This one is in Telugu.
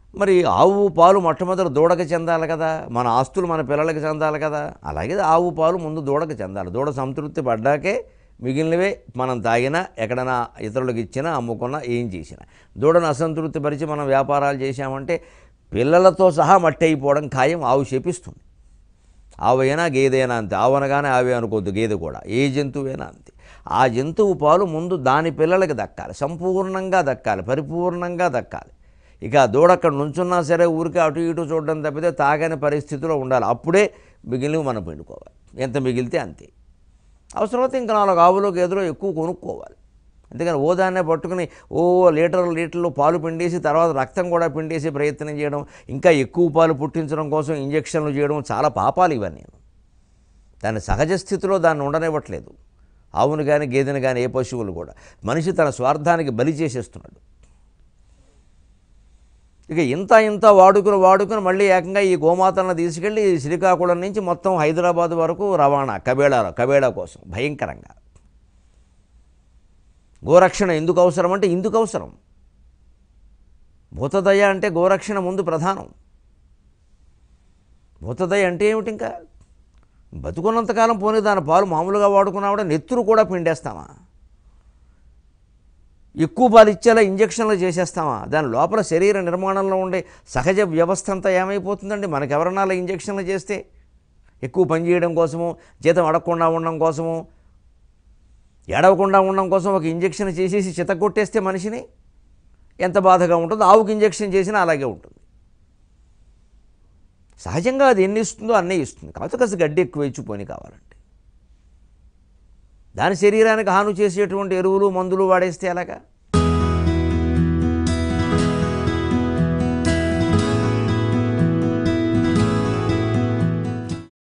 మరి ఆవు పాలు మొట్టమొదటి దూడకి చెందాలి కదా మన ఆస్తులు మన పిల్లలకి చెందాలి కదా అలాగే ఆవు పాలు ముందు దూడకి చెందాలి దూడ సంతృప్తి పడ్డాకే మిగిలినవే మనం తాగినా ఎక్కడైనా ఇతరులకు ఇచ్చినా అమ్ముకున్నా ఏం చేసినా దూడను అసంతృప్తి పరిచి మనం వ్యాపారాలు చేశామంటే పిల్లలతో సహా మట్టి అయిపోవడం ఖాయం ఆవు శపిస్తుంది ఆవైనా గేదైనా అంతే ఆవనగానే ఆవే అనుకోద్దు గేదె కూడా ఏ జంతువైనా అంతే ఆ జంతువు పాలు ముందు దాని పిల్లలకి దక్కాలి సంపూర్ణంగా దక్కాలి పరిపూర్ణంగా దక్కాలి ఇక ఆ దూడ అక్కడ నుంచున్నా సరే ఊరికే అటు ఇటు చూడడం తప్పితే తాగని పరిస్థితిలో ఉండాలి అప్పుడే మిగిలినవి మనం పిండుకోవాలి ఎంత మిగిలితే అంతే అవసరమైతే ఇంకా నాలుగు ఆవులో గేదెలో ఎక్కువ కొనుక్కోవాలి అందుకని ఓ దాన్నే పట్టుకుని ఓ లీటర్ లీటర్లు పాలు పిండేసి తర్వాత రక్తం కూడా పిండేసి ప్రయత్నం చేయడం ఇంకా ఎక్కువ పాలు పుట్టించడం కోసం ఇంజక్షన్లు చేయడం చాలా పాపాలు ఇవన్నీ దాని సహజ స్థితిలో దాన్ని ఉండనివ్వట్లేదు ఆవును కానీ గేదెను కానీ ఏ పశువులు కూడా మనిషి తన స్వార్థానికి బలి చేసేస్తున్నాడు ఇక ఇంత ఇంత వాడుకుని వాడుకుని మళ్ళీ ఏకంగా ఈ గోమాతలను తీసుకెళ్ళి శ్రీకాకుళం నుంచి మొత్తం హైదరాబాద్ వరకు రవాణా కబేళాలో కబేళా కోసం భయంకరంగా గోరక్షణ ఎందుకు అవసరం అంటే ఇందుకు అవసరం భూతదయ అంటే గోరక్షణ ముందు ప్రధానం భూతదయ అంటే ఏమిటి ఇంకా బతుకున్నంతకాలం పోనీ దాని పాలు మామూలుగా వాడుకున్నా నెత్తురు కూడా పిండేస్తామా ఎక్కువ పాలు ఇచ్చేలా ఇంజక్షన్లు చేసేస్తామా దాని లోపల శరీర నిర్మాణంలో ఉండే సహజ వ్యవస్థ అంతా ఏమైపోతుందండి మనకెవరన్నా అలా ఇంజక్షన్లు చేస్తే ఎక్కువ పని చేయడం కోసము జీతం అడగకుండా ఉండడం కోసము ఏడవకుండా ఉండడం కోసం ఒక ఇంజక్షన్ చేసేసి చితగొట్టేస్తే మనిషిని ఎంత బాధగా ఉంటుందో ఆవుకి ఇంజక్షన్ చేసినా అలాగే ఉంటుంది సహజంగా అది ఎన్ని ఇస్తుందో అన్నీ ఇస్తుంది కాకపోతే కాస్త గడ్డి ఎక్కువ ఇచ్చిపోని కావాలంటే దాని శరీరానికి హాని చేసేటువంటి ఎరువులు మందులు వాడేస్తే ఎలాగా